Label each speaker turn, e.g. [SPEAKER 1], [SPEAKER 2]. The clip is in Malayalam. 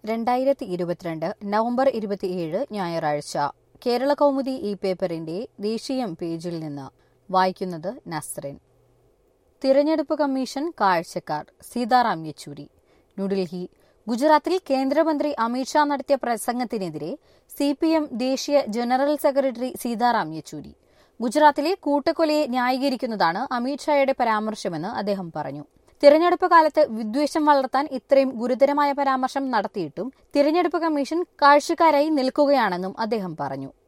[SPEAKER 1] രണ്ടായിരത്തി ഇരുപത്തിരണ്ട് നവംബർ ഇരുപത്തിയേഴ് ഞായറാഴ്ച കേരള കൗമുദി ഈ പേപ്പറിന്റെ ദേശീയം പേജിൽ നിന്ന് വായിക്കുന്നത് നസ്റിൻ തിരഞ്ഞെടുപ്പ് കമ്മീഷൻ കാഴ്ചക്കാർ സീതാറാം യെച്ചൂരി ന്യൂഡൽഹി ഗുജറാത്തിൽ കേന്ദ്രമന്ത്രി അമിത്ഷാ നടത്തിയ പ്രസംഗത്തിനെതിരെ സി പി എം ദേശീയ ജനറൽ സെക്രട്ടറി സീതാറാം യെച്ചൂരി ഗുജറാത്തിലെ കൂട്ടക്കൊലയെ ന്യായീകരിക്കുന്നതാണ് അമിത്ഷായുടെ പരാമർശമെന്ന് അദ്ദേഹം പറഞ്ഞു തിരഞ്ഞെടുപ്പ് കാലത്ത് വിദ്വേഷം വളർത്താൻ ഇത്രയും ഗുരുതരമായ പരാമർശം നടത്തിയിട്ടും തിരഞ്ഞെടുപ്പ് കമ്മീഷൻ കാഴ്ചക്കാരായി നിൽക്കുകയാണെന്നും അദ്ദേഹം പറഞ്ഞു